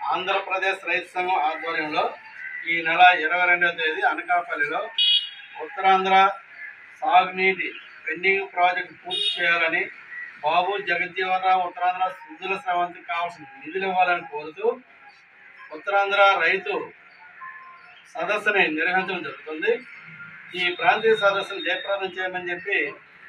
ఆంధ్రప్రదేశ్ రైతు సంఘం ఆధ్వర్యంలో ఈ నెల ఇరవై రెండవ తేదీ అనకాపల్లిలో ఉత్తరాంధ్ర సాగునీటి పెండింగ్ ప్రాజెక్టు పూర్తి చేయాలని బాబు జగజ్జీవన్ రావు ఉత్తరాంధ్ర సుజల స్రవంతికి కావాల్సిన నిధులు ఇవ్వాలని కోరుతూ ఉత్తరాంధ్ర రైతు సదస్సుని నిర్వహించడం జరుగుతుంది ఈ ప్రాంతీయ సదస్సును జయప్రదం చేయమని చెప్పి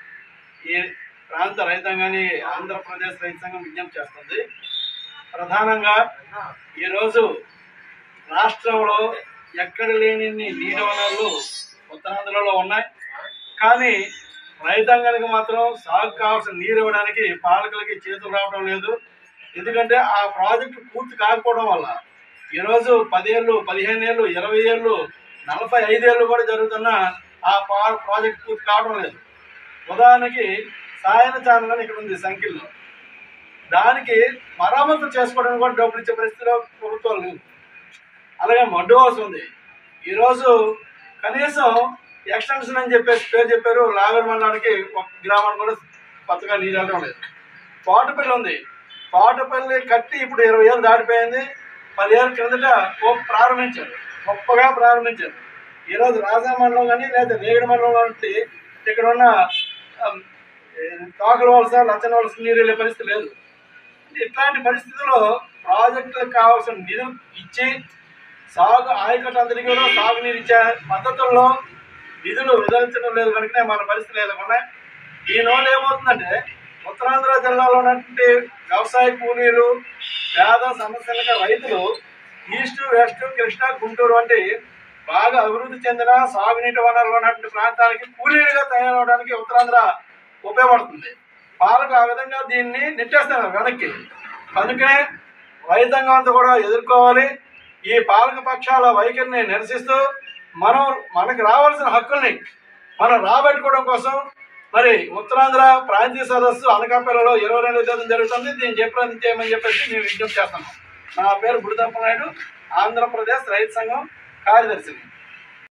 ఈ ప్రాంత రైతాంగాన్ని ఆంధ్రప్రదేశ్ రైతు సంఘం విజ్ఞప్తి చేస్తుంది ప్రధానంగా ఈరోజు రాష్ట్రంలో ఎక్కడ లేని నీటి వనరులు ఉత్తరాంధ్రలో ఉన్నాయి కానీ రైతాంగానికి మాత్రం సాగు కావాల్సిన నీరు ఇవ్వడానికి పాలకులకి చేతులు రావడం లేదు ఎందుకంటే ఆ ప్రాజెక్టు పూర్తి కాకపోవడం వల్ల ఈరోజు పదేళ్ళు పదిహేను ఏళ్ళు ఇరవై ఏళ్ళు నలభై ఐదేళ్ళు కూడా జరుగుతున్న ఆ పా- ప్రాజెక్ట్ పూర్తి కావడం లేదు ఉదాహరణకి సాయన ఛానల్ అని ఇక్కడ ఉంది సంఖ్యలో దానికి మరమ్మతు చేసుకోవడానికి కూడా డబ్బులు ఇచ్చే పరిస్థితిలో ప్రభుత్వాలు లేవు అలాగే మడ్డు హౌస్ ఉంది ఈరోజు కనీసం ఎక్స్టెన్షన్ అని చెప్పేసి పేరు చెప్పారు లాగర్ మండలానికి ఒక గ్రామానికి కూడా కొత్తగా నీళ్ళు వెళ్ళడం లేదు తోటపల్లి ఉంది తోటపల్లి కట్టి ఇప్పుడు ఇరవై ఏళ్ళు దాటిపోయింది పదిహేళ్ళ కిందట ఓ ప్రారంభించారు గొప్పగా ప్రారంభించారు ఈరోజు రాజా మండలం కానీ లేదా నేగడి మండలం లాంటి ఇక్కడ ఉన్న ఆమ్, ఏ, తోకల వలస లచ్చన వలస నీరు వెళ్ళే పరిస్థితి లేదు ఇట్లాంటి పరిస్థితుల్లో ప్రాజెక్టులకు కావాల్సిన నిధులు ఇచ్చి సాగు ఆయకట్టు అందరికీ కూడా సాగునీరు ఇచ్చే పద్ధతుల్లో నిధులు విధించడం లేదు కనుక మన పరిస్థితులు ఏదో ఉన్నాయి ఈ నోళ్ళు ఏమవుతుందంటే ఉత్తరాంధ్ర జిల్లాలో ఉన్నటువంటి వ్యవసాయ కూలీలు పేద సమస్యలుగా రైతులు ఈస్ట్ వెస్ట్ కృష్ణా గుంటూరు వంటి బాగా అభివృద్ధి చెందిన సాగునీటి వనరులు ఉన్నటువంటి ప్రాంతానికి కూలీలుగా తయారవడానికి ఉత్తరాంధ్ర ఉపయోగపడుతుంది పాలకు ఆ విధంగా దీన్ని నెట్టేస్తున్నారు వెనక్కి కనుకనే రైతాంగం అంతా కూడా ఎదుర్కోవాలి ఈ పాలక పక్షాల వైఖరిని నిరసిస్తూ మనం మనకి రావాల్సిన హక్కుల్ని మనం రాబట్టుకోవడం కోసం మరి ఉత్తరాంధ్ర ప్రాంతీయ సదస్సు అనకాపల్లిలో ఇరవై రెండవ తేదీ జరుగుతుంది దీన్ని జయప్రదం చేయమని చెప్పేసి మేము విజ్ఞప్తి చేస్తున్నాం నా పేరు బుడిదప్ప నాయుడు ఆంధ్రప్రదేశ్ రైతు సంఘం కార్యదర్శిని